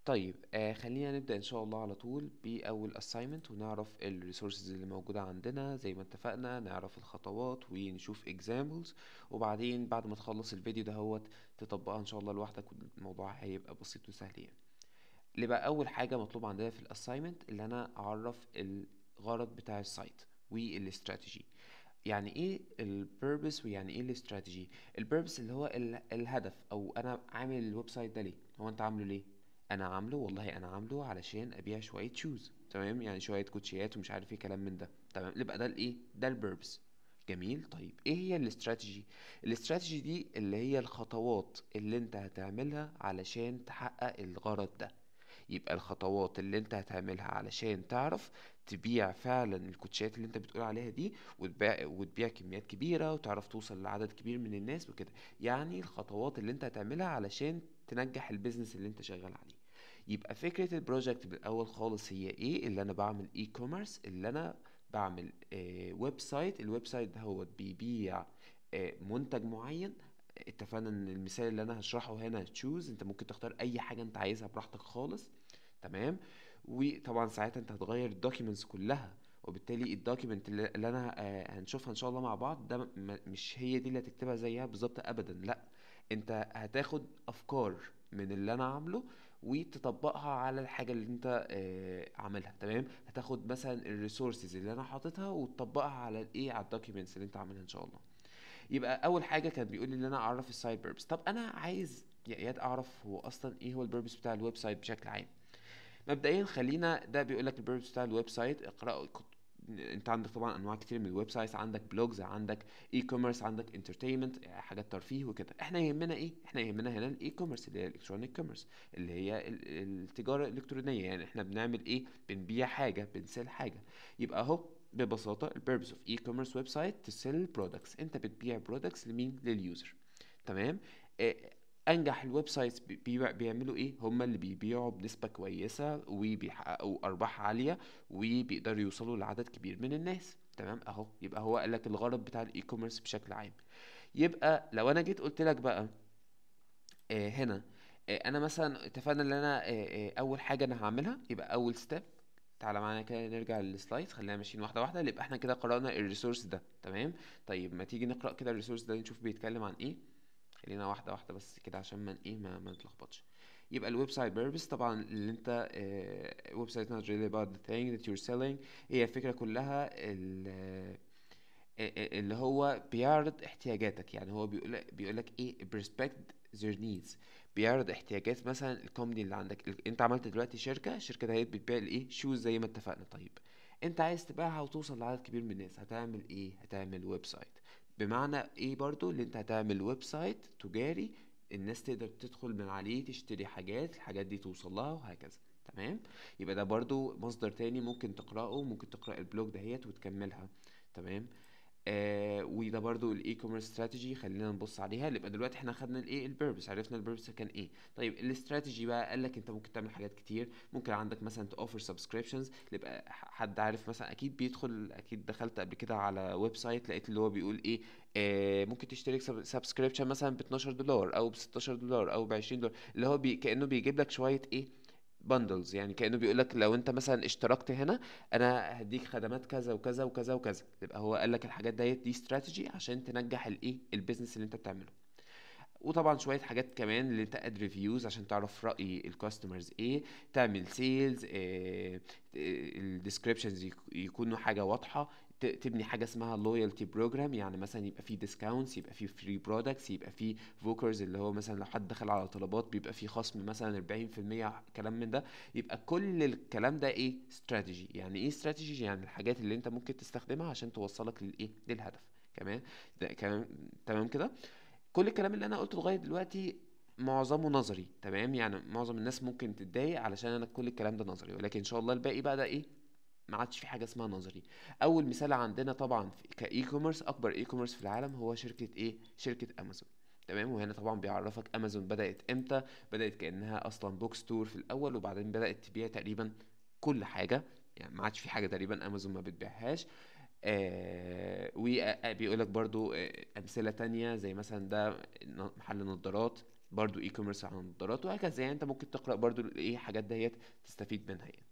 طيب آه خلينا نبدأ إن شاء الله على طول بأول assignment ونعرف ال resources اللي موجودة عندنا زي ما اتفقنا نعرف الخطوات ونشوف examples وبعدين بعد ما تخلص الفيديو ده هو تطبقها إن شاء الله لوحدك والموضوع هيبقى بسيط وسهل يعني اللي بقى أول حاجة مطلوب عندنا في الأسايمنت اللي أنا أعرف الغرض بتاع السايت والاستراتيجي يعني ايه البيربس ويعني ايه الاستراتيجي البيربس اللي هو ال- الهدف او انا عامل الويب سايت ده ليه هو انت عامله ليه انا عامله والله انا عامله علشان ابيع شويه شوز تمام يعني شويه كوتشيات ومش عارف ايه كلام من ده تمام يبقى ده الايه ده البيربس جميل طيب ايه هي الاستراتيجي الاستراتيجي دي اللي هي الخطوات اللي انت هتعملها علشان تحقق الغرض ده يبقى الخطوات اللي انت هتعملها علشان تعرف تبيع فعلا الكوتشيات اللي انت بتقول عليها دي وتبيع وتبيع كميات كبيرة وتعرف توصل لعدد كبير من الناس وكده يعني الخطوات اللي انت هتعملها علشان تنجح البيزنس اللي انت شغال عليه يبقى فكرة البروجكت بالأول خالص هي ايه اللي انا بعمل اي كوميرس اللي انا بعمل آه ويب سايت الويب سايت ده هو بيبيع آه منتج معين اتفقنا ان المثال اللي انا هشرحه هنا تشوز انت ممكن تختار اي حاجة انت عايزها براحتك خالص تمام وطبعا ساعتها انت هتغير الدوكيومنتس كلها وبالتالي الدوكيمنت اللي اللي انا آه، هنشوفها ان شاء الله مع بعض ده م- مش هي دي اللي هتكتبها زيها بالظبط ابدا لا انت هتاخد افكار من اللي انا عامله وتطبقها على الحاجه اللي انت آه، عاملها تمام هتاخد مثلا الريسورسز اللي انا حاططها وتطبقها على الايه على الدوكيومنتس اللي انت عاملها ان شاء الله يبقى اول حاجه كان بيقول لي ان انا اعرف السايت بيربس طب انا عايز يا اياد اعرف هو اصلا ايه هو البيربس بتاع الويب سايت بشكل عام مبدئيا خلينا ده بيقول لك البيربس بتاع الويب سايت اقرأ كت- انت عندك طبعا انواع كتير من الويب سايتس عندك بلوجز عندك اي كوميرس عندك انترتينمنت حاجات ترفيه وكده احنا يهمنا ايه احنا يهمنا هنا الاي كوميرس اللي هي الالكترونيك كوميرس اللي هي ال- التجاره الالكترونيه يعني احنا بنعمل ايه بنبيع حاجه بنسيل حاجه يبقى اهو ببساطه البيربس اوف اي كوميرس ويب سايت تسيل برودكتس انت بتبيع برودكتس لمين لليوزر تمام آه، انجح الويب سايتس بي- بيبيع- بيعملوا ايه هم اللي بيبيعوا بنسبة كويسة وبيحققوا ارباح عالية وبيقدروا يوصلوا لعدد كبير من الناس تمام اهو يبقى هو قال لك الغرض بتاع الاي كوميرس بشكل عام يبقى لو انا جيت قلت لك بقى آه هنا آه انا مثلا اتفقنا ان انا آه آه اول حاجة انا هعملها يبقى اول ستيب تعالى معانا كده نرجع للسلايد خلينا ماشيين واحدة واحدة يبقى احنا كده قرأنا الريسورس ده تمام طيب ما تيجي نقرأ كده الريسورس ده نشوف بيتكلم عن ايه خلينا واحدة واحدة بس كده عشان ما ايه ما, ما نتلخبطش يبقى الويب سايت بيربس طبعا اللي انت ويب سايت not really about the thing that you're selling هي الفكرة كلها ال- آه، آه، اللي هو بيعرض احتياجاتك يعني هو بيقول بيقول لك ايه respect their needs بيعرض احتياجات مثلا الكومباني اللي عندك ال- انت عملت دلوقتي شركة الشركة دهيت بتبيع الايه شوز زي ما اتفقنا طيب انت عايز تبيعها وتوصل لعدد كبير من الناس هتعمل ايه هتعمل ويب سايت بمعنى ايه برضو اللي انت هتعمل ويب سايت تجاري الناس تقدر تدخل من عليه تشتري حاجات الحاجات دي توصل لها وهكذا تمام يبقى ده برضو مصدر تاني ممكن تقرأه ممكن تقرأ البلوج دهيت وتكملها تمام آه وده برضو الاي كوميرس استراتيجي خلينا نبص عليها يبقى دلوقتي احنا خدنا الايه البيربس عرفنا البيربس كان ايه طيب الاستراتيجي بقى قال لك انت ممكن تعمل حاجات كتير ممكن عندك مثلا توفر سبسكريبشنز يبقى ح- حد عارف مثلا اكيد بيدخل اكيد دخلت قبل كده على ويب سايت لقيت اللي هو بيقول ايه آه ممكن تشترك سبسكريبشن مثلا ب 12 دولار او ب 16 دولار او ب 20 دولار اللي هو بي كأنه بيجيب لك شوية ايه بندلز يعني كأنه بيقول لك لو انت مثلا اشتركت هنا انا هديك خدمات كذا وكذا وكذا وكذا يبقى هو قال لك الحاجات ديت دي استراتيجي عشان تنجح الايه البيزنس اللي انت بتعمله وطبعا شويه حاجات كمان اللي انت اد ريفيوز عشان تعرف راي الكاستمرز ايه تعمل سيلز الديسكريبشنز يكونوا حاجه واضحه ت- تبني حاجه اسمها لويالتي بروجرام يعني مثلا يبقى فيه ديسكاونتس يبقى فيه فري برودكتس يبقى فيه فوكرز اللي هو مثلا لو حد دخل على طلبات بيبقى فيه خصم مثلا 40% كلام من ده يبقى كل الكلام ده ايه استراتيجي يعني ايه استراتيجي يعني الحاجات اللي انت ممكن تستخدمها عشان توصلك للايه للهدف كمان ده كمان تمام كده كل الكلام اللي انا قلته لغايه دلوقتي معظمه نظري تمام يعني معظم الناس ممكن تتضايق علشان انا كل الكلام ده نظري ولكن ان شاء الله الباقي بقى ده ايه ما عادش في حاجه اسمها نظري اول مثال عندنا طبعا في كاي كوميرس اكبر اي كوميرس في العالم هو شركه ايه شركه امازون تمام وهنا طبعا بيعرفك امازون بدات امتى بدات كانها اصلا بوك ستور في الاول وبعدين بدات تبيع تقريبا كل حاجه يعني ما عادش في حاجه تقريبا امازون ما بتبيعهاش آه وبيقول لك برضو آه، امثله تانية زي مثلا ده ن- محل نظارات برضو اي كوميرس عن النظارات وهكذا يعني انت ممكن تقرا برضو ايه حاجات ديت تستفيد منها يعني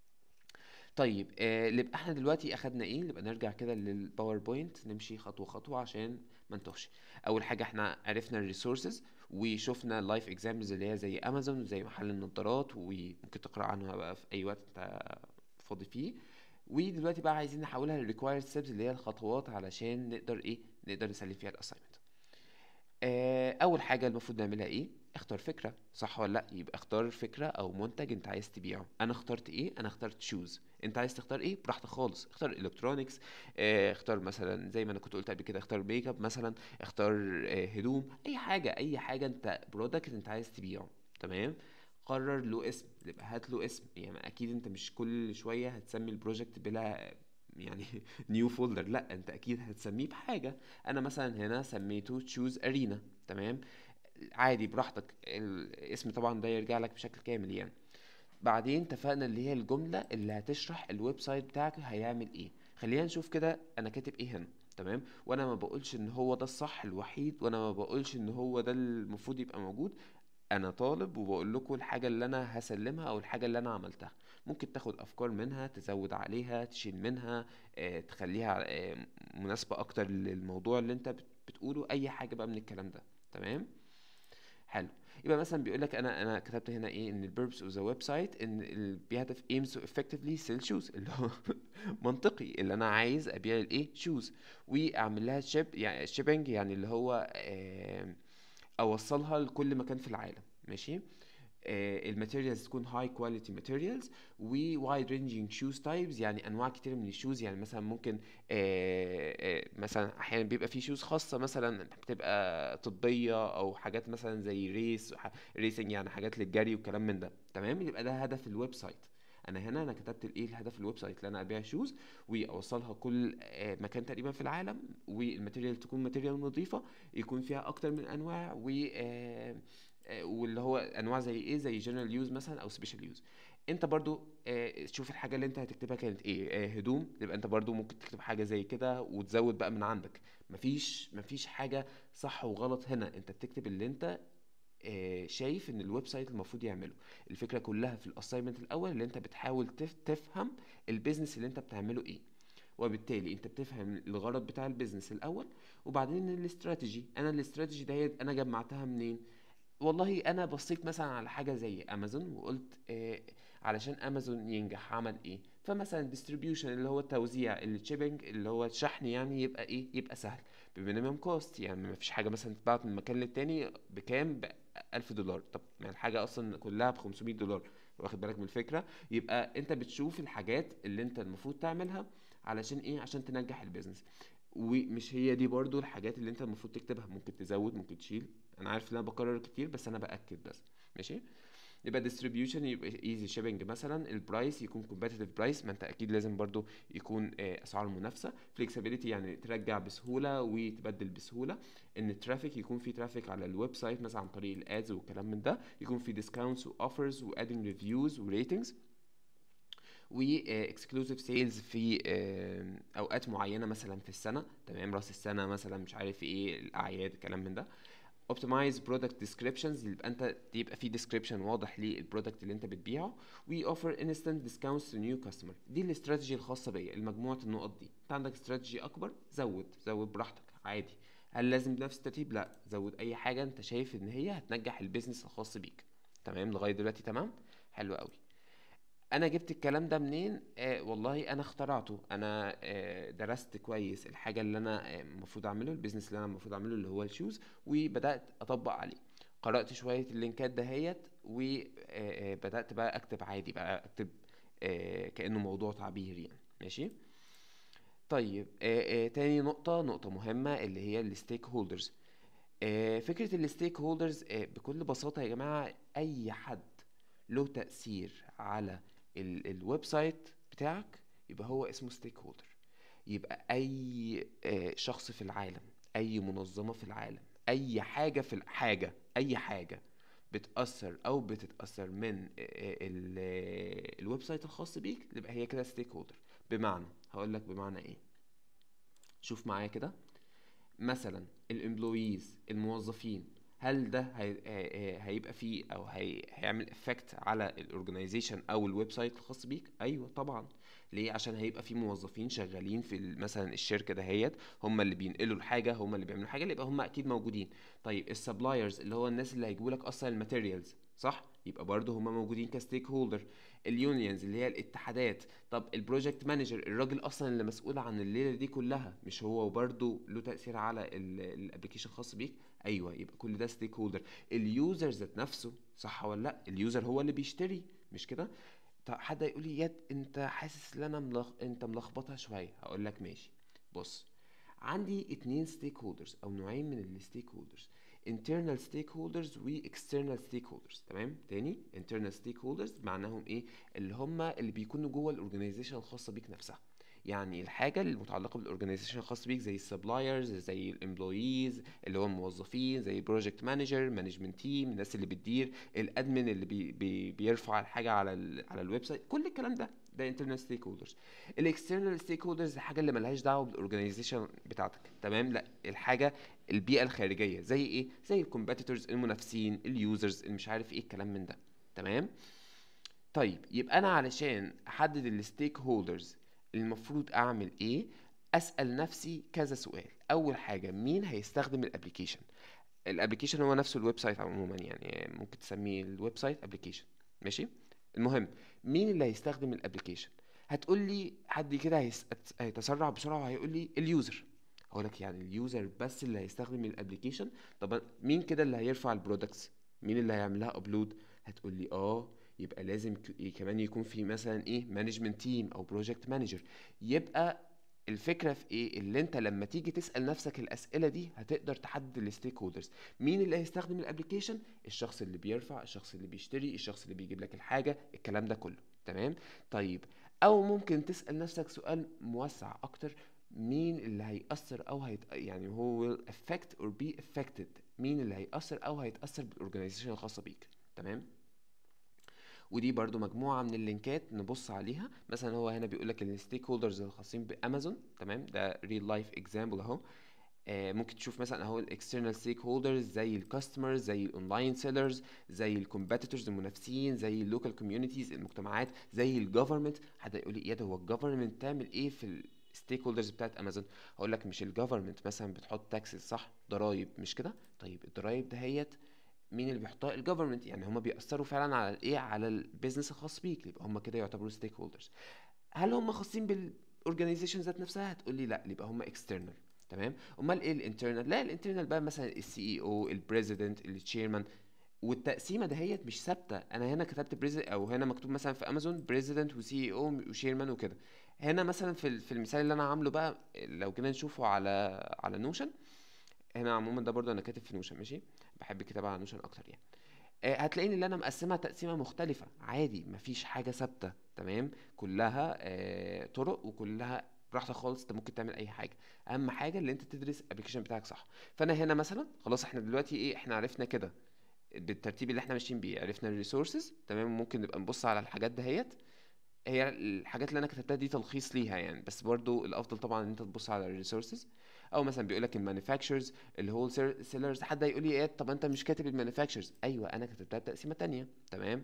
طيب آه اللي يبقى احنا دلوقتي اخدنا ايه نبقى نرجع كده للباوربوينت نمشي خطوه خطوه عشان ما نتوهش اول حاجه احنا عرفنا الريسورسز وشفنا اللايف اكزامبلز اللي هي زي امازون وزي محل النظارات وممكن تقرا عنها بقى في اي وقت انت فاضي فيه ودلوقتي بقى عايزين نحولها للريكوايرد ستيبس اللي هي الخطوات علشان نقدر ايه نقدر نسلم فيها الاساينمنت آه، اول حاجه المفروض نعملها ايه اختار فكره صح ولا لا يبقى اختار فكره او منتج انت عايز تبيعه انا اخترت ايه انا اخترت شوز انت عايز تختار ايه براحتك خالص اختار الكترونكس اه اختار مثلا زي ما انا كنت قلت قبل كده اختار ميك اب مثلا اختار اه هدوم اي حاجه اي حاجه انت برودكت انت عايز تبيعه تمام قرر له اسم يبقى هات له اسم يعني اكيد انت مش كل شويه هتسمي البروجكت بلا يعني نيو فولدر لا انت اكيد هتسميه بحاجه انا مثلا هنا سميته تشوز ارينا تمام عادي براحتك الاسم طبعا ده يرجع لك بشكل كامل يعني بعدين اتفقنا اللي هي الجمله اللي هتشرح الويب سايت بتاعك هيعمل ايه خلينا نشوف كده انا كاتب ايه هنا تمام وانا ما بقولش ان هو ده الصح الوحيد وانا ما بقولش ان هو ده المفروض يبقى موجود انا طالب وبقول لكم الحاجه اللي انا هسلمها او الحاجه اللي انا عملتها ممكن تاخد افكار منها تزود عليها تشيل منها آه، تخليها آه، مناسبه اكتر للموضوع اللي انت بت- بتقوله اي حاجه بقى من الكلام ده تمام حلو يبقى مثلا بيقول لك انا انا كتبت هنا ايه ان البيربس اوف ذا ويب سايت ان ال- بيهدف aims to effectively sell shoes اللي هو منطقي اللي انا عايز ابيع الايه شوز واعمل لها شيب يعني شيبنج يعني اللي هو آه، اوصلها لكل مكان في العالم ماشي الماتيريالز تكون هاي كواليتي ماتيريالز ووايد رينجينج شوز تايبز يعني انواع كتير من الشوز يعني مثلا ممكن آه، آه، مثلا احيانا بيبقى في شوز خاصه مثلا بتبقى طبيه او حاجات مثلا زي ريس ريسنج يعني حاجات للجري وكلام من ده تمام يبقى ده هدف الويب سايت انا هنا انا كتبت الايه الهدف الويب سايت اللي انا ابيع شوز واوصلها كل آه، مكان تقريبا في العالم والماتيريال تكون ماتيريال نظيفه يكون فيها اكتر من انواع و آه، آه، واللي هو انواع زي ايه زي جنرال يوز مثلا او سبيشال يوز انت برضو آه، شوف الحاجه اللي انت هتكتبها كانت ايه آه، هدوم يبقى انت برضو ممكن تكتب حاجه زي كده وتزود بقى من عندك مفيش مفيش حاجه صح وغلط هنا انت بتكتب اللي انت آه، شايف ان الويب سايت المفروض يعمله الفكره كلها في الاساينمنت الاول اللي انت بتحاول تف- تفهم البيزنس اللي انت بتعمله ايه وبالتالي انت بتفهم الغرض بتاع البيزنس الاول وبعدين الاستراتيجي انا الاستراتيجي ديت انا جمعتها منين والله انا بصيت مثلا على حاجه زي امازون وقلت آه علشان امازون ينجح عمل ايه فمثلا الديستريبيوشن اللي هو التوزيع الشيبنج اللي هو الشحن يعني يبقى ايه يبقى سهل بمينيمم كوست يعني ما فيش حاجه مثلا تتبعت من مكان للتاني بكام ب 1000 دولار طب ما الحاجه اصلا كلها ب 500 دولار واخد بالك من الفكره يبقى انت بتشوف الحاجات اللي انت المفروض تعملها علشان ايه عشان تنجح البيزنس ومش هي دي برضو الحاجات اللي انت المفروض تكتبها ممكن تزود ممكن تشيل انا عارف ان انا بكرر كتير بس انا باكد بس ماشي يبقى distribution يبقى easy shipping مثلا البرايس يكون competitive برايس ما انت اكيد لازم برضو يكون آه، اسعار منافسه flexibility يعني ترجع بسهوله وتبدل بسهوله ان الترافيك يكون في ترافيك على الويب سايت مثلا عن طريق الادز والكلام من ده يكون في discounts واوفرز وادنج ريفيوز وريتنجز واكسكلوسيف سيلز في آه، اوقات معينه مثلا في السنه تمام راس السنه مثلا مش عارف ايه الاعياد الكلام من ده اوبتمايز برودكت ديسكريبشنز يبقى انت يبقى في ديسكريبشن واضح للبرودكت اللي انت بتبيعه وي اوفر انستنت ديسكاونتس تو نيو كاستمر دي الاستراتيجي الخاصه بيا المجموعه النقط دي انت عندك استراتيجي اكبر زود زود براحتك عادي هل لازم بنفس الترتيب لا زود اي حاجه انت شايف ان هي هتنجح البيزنس الخاص بيك تمام لغايه دلوقتي تمام حلو قوي انا جبت الكلام ده منين آه والله انا اخترعته انا آه درست كويس الحاجه اللي انا آه، المفروض اعمله البيزنس اللي انا المفروض اعمله اللي هو الشوز وبدات اطبق عليه قرات شويه اللينكات دهيت وبدات بقى اكتب عادي بقى اكتب آه كانه موضوع تعبير يعني ماشي طيب آه آه تاني نقطه نقطه مهمه اللي هي الستيك هولدرز فكره الستيك هولدرز بكل بساطه يا جماعه اي حد له تأثير على ال- الويب سايت بتاعك يبقى هو اسمه ستيك هولدر يبقى اي آه، شخص في العالم اي منظمة في العالم اي حاجة في الحاجة اي حاجة بتأثر او بتتأثر من آه، آه، ال- آه، الويب سايت الخاص بيك يبقى هي كده ستيك هولدر بمعنى هقول لك بمعنى ايه شوف معايا كده مثلا الامبلويز الموظفين هل ده هي... هي- هيبقى فيه او هي... هيعمل افكت على الاورجنايزيشن او الويب سايت الخاص بيك ايوه طبعا ليه عشان هيبقى في موظفين شغالين في ال- مثلا الشركه دهيت هم اللي بينقلوا الحاجه هم اللي بيعملوا حاجه اللي يبقى هم اكيد موجودين طيب السبلايرز اللي هو الناس اللي هيجيبوا لك اصلا الماتيريالز صح يبقى برضه هم موجودين كستيك هولدر اليونيونز اللي هي الاتحادات طب البروجكت مانجر الراجل اصلا اللي مسؤول عن الليله دي كلها مش هو وبرضه له تاثير على الابلكيشن الخاص بيك ايوه يبقى كل ده ستيك هولدر اليوزر ذات نفسه صح ولا لا اليوزر هو اللي بيشتري مش كده طب حد يقول لي ياد انت حاسس ان انا ملخ... انت ملخبطها شويه هقول لك ماشي بص عندي اتنين ستيك هولدرز او نوعين من الستيك هولدرز internal stakeholders و external stakeholders تمام تاني internal stakeholders معناهم ايه اللي هم اللي بيكونوا جوه الاورجنايزيشن الخاصه بيك نفسها يعني الحاجه المتعلقه بالاورجنايزيشن الخاص بيك زي السبلايرز زي الامبلويز اللي هو الموظفين زي البروجكت مانجر مانجمنت تيم الناس اللي بتدير الادمن اللي بي بي بيرفع الحاجه على ال على الويب سايت كل الكلام ده ده internal stakeholders الاكسترنال ستيك الحاجه اللي ملهاش دعوه بالاورجنايزيشن بتاعتك تمام لا الحاجه البيئه الخارجيه زي ايه زي الكومبيتيتورز المنافسين اليوزرز اللي مش عارف ايه الكلام من ده تمام طيب يبقى انا علشان احدد الستيك هولدرز المفروض اعمل ايه اسال نفسي كذا سؤال اول حاجه مين هيستخدم الابلكيشن الابلكيشن هو نفسه الويب سايت عموما يعني ممكن تسميه الويب سايت ابلكيشن ماشي المهم مين اللي هيستخدم الابلكيشن هتقول لي حد كده هيس- هيتسرع بسرعه وهيقول لي اليوزر هقول لك يعني اليوزر بس اللي هيستخدم الابلكيشن طب مين كده اللي هيرفع البرودكتس مين اللي هيعملها ابلود هتقول لي اه يبقى لازم ك- كمان يكون في مثلا ايه مانجمنت تيم او بروجكت مانجر يبقى الفكره في ايه اللي انت لما تيجي تسال نفسك الاسئله دي هتقدر تحدد الستيك هولدرز مين اللي هيستخدم الابلكيشن الشخص اللي بيرفع الشخص اللي بيشتري الشخص اللي بيجيب لك الحاجه الكلام ده كله تمام طيب او ممكن تسال نفسك سؤال موسع اكتر مين اللي هيأثر او هيت... يعني هو will affect or be affected مين اللي هيأثر او هيتأثر بالاورجنايزيشن الخاصه بيك تمام ودي برضو مجموعة من اللينكات نبص عليها مثلا هو هنا بيقول لك الستيك هولدرز الخاصين بامازون تمام ده ريل لايف اكزامبل اهو آه، ممكن تشوف مثلا اهو الاكسترنال ستيك هولدرز زي الكاستمرز زي الاونلاين سيلرز زي الكومبيتيتورز المنافسين زي اللوكال كوميونيتيز المجتمعات زي الجفرمنت حد يقول لي ايه ده هو الجفرمنت تعمل ايه في الستيك هولدرز بتاعت امازون هقول لك مش الجفرمنت مثلا بتحط تاكسز صح ضرايب مش كده طيب الضرايب دهيت مين اللي بيحطها الجفرمنت يعني هما بيأثروا فعلا على الايه على البيزنس الخاص بيك يبقى هما كده يعتبروا ستيك هولدرز هل هم خاصين بالاورجنايزيشن ذات نفسها هتقول لي لا يبقى هم اكسترنال تمام امال ايه الانترنال لا الانترنال بقى مثلا السي اي او البريزيدنت التشيرمان والتقسيمه دهيت مش ثابته انا هنا كتبت بريزيدنت او هنا مكتوب مثلا في امازون بريزيدنت وسي اي او وشيرمان وكده هنا مثلا في ال- في المثال اللي انا عامله بقى لو جينا نشوفه على على نوشن هنا عموما ده برضه انا كاتب في نوشن ماشي بحب الكتابه على نوشن اكتر يعني آه، هتلاقيني اللي انا مقسمها تقسيمه مختلفه عادي مفيش حاجه ثابته تمام كلها آه، طرق وكلها براحتك خالص انت ممكن تعمل اي حاجه اهم حاجه اللي انت تدرس الابلكيشن بتاعك صح فانا هنا مثلا خلاص احنا دلوقتي ايه احنا عرفنا كده بالترتيب اللي احنا ماشيين بيه عرفنا الريسورسز تمام ممكن نبقى نبص على الحاجات دهيت هي الحاجات اللي انا كتبتها دي تلخيص ليها يعني بس برضو الافضل طبعا ان انت تبص على الريسورسز او مثلا بيقول لك المانيفاكتشرز الهول سيلرز حد هيقول لي ايه طب انت مش كاتب المانيفاكتشرز ايوه انا كتبتها بتقسيمه تانية تمام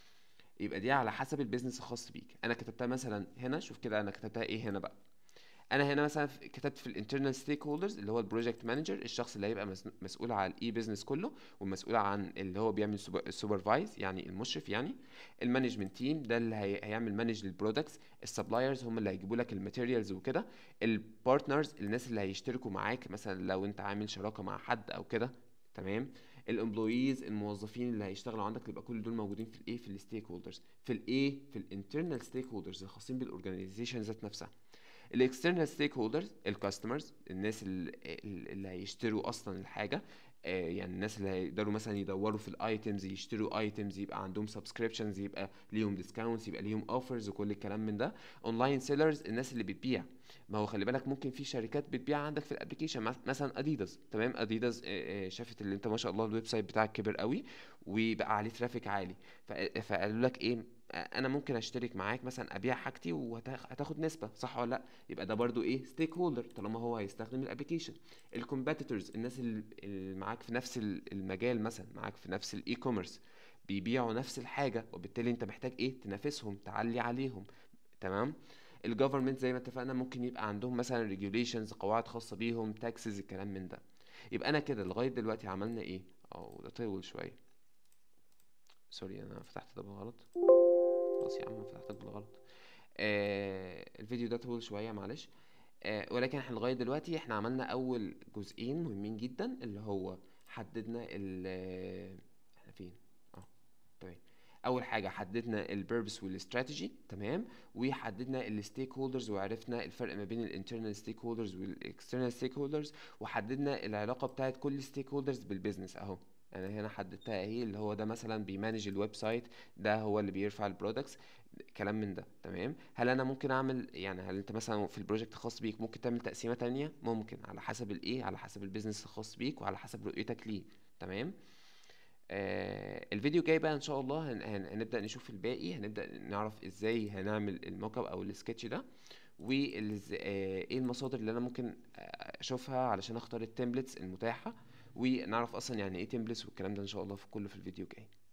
يبقى دي على حسب البيزنس الخاص بيك انا كتبتها مثلا هنا شوف كده انا كتبتها ايه هنا بقى انا هنا مثلا في- كتبت في الانترنال ستيك هولدرز اللي هو البروجكت مانجر الشخص اللي هيبقى مس- مسؤول على الاي بزنس كله والمسؤول عن اللي هو بيعمل سوبرفايز يعني المشرف يعني المانجمنت تيم ده اللي هي- هيعمل مانج للبرودكتس السبلايرز هم اللي هيجيبوا لك الماتيريالز وكده البارتنرز الناس اللي هيشتركوا معاك مثلا لو انت عامل شراكه مع حد او كده تمام الامبلويز الموظفين اللي هيشتغلوا عندك يبقى كل دول موجودين في الايه في الستيك هولدرز في الايه في الانترنال ستيك هولدرز الخاصين بالاورجنايزيشن ذات نفسها الاكسترنال ستيك هولدرز الكاستمرز الناس اللي, اللي هيشتروا اصلا الحاجه آه، يعني الناس اللي هيقدروا مثلا يدوروا في الايتمز يشتروا ايتمز يبقى عندهم سبسكريبشنز يبقى ليهم ديسكاونتس يبقى ليهم اوفرز وكل الكلام من ده اونلاين سيلرز الناس اللي بتبيع ما هو خلي بالك ممكن في شركات بتبيع عندك في الابلكيشن مس- مثلا اديداس تمام اديداس آه، آه، شافت اللي انت ما شاء الله الويب سايت بتاعك كبر قوي وبقى عليه ترافيك عالي ف- فقالوا لك ايه انا ممكن اشترك معاك مثلا ابيع حاجتي وهتاخد نسبه صح ولا لا يبقى ده برضو ايه ستيك هولدر طالما هو هيستخدم الابلكيشن الكومبيتيتورز الناس اللي اللي معاك في نفس المجال مثلا معاك في نفس الاي كوميرس بيبيعوا نفس الحاجه وبالتالي انت محتاج ايه تنافسهم تعلي عليهم تمام الجفرمنت زي ما اتفقنا ممكن يبقى عندهم مثلا ريجوليشنز قواعد خاصه بيهم تاكسز الكلام من ده يبقى انا كده لغايه دلوقتي عملنا ايه او ده طول شويه سوري انا فتحت ده بالغلط خلاص يا عم فتحتك بالغلط آه الفيديو ده طول شويه معلش آه ولكن احنا لغايه دلوقتي احنا عملنا اول جزئين مهمين جدا اللي هو حددنا ال احنا فين اه تمام اول حاجه حددنا البيربس والاستراتيجي تمام وحددنا الستيك هولدرز وعرفنا الفرق ما بين الانترنال ستيك هولدرز والاكسترنال ستيك هولدرز وحددنا العلاقه بتاعت كل ستيك هولدرز بالبيزنس اهو انا هنا حددتها اهي اللي هو ده مثلا بيمانج الويب سايت ده هو اللي بيرفع البرودكتس كلام من ده تمام هل انا ممكن اعمل يعني هل انت مثلا في البروجكت الخاص بيك ممكن تعمل تقسيمه تانية ممكن على حسب الايه على حسب البيزنس الخاص بيك وعلى حسب رؤيتك ليه تمام آه الفيديو جاي بقى ان شاء الله هن هن هنبدا نشوف الباقي هنبدا نعرف ازاي هنعمل الموك اب او السكتش ده وايه المصادر اللي انا ممكن اشوفها علشان اختار التمبلتس المتاحه ونعرف اصلا يعني ايه تمبلتس والكلام ده ان شاء الله في كله في الفيديو جاي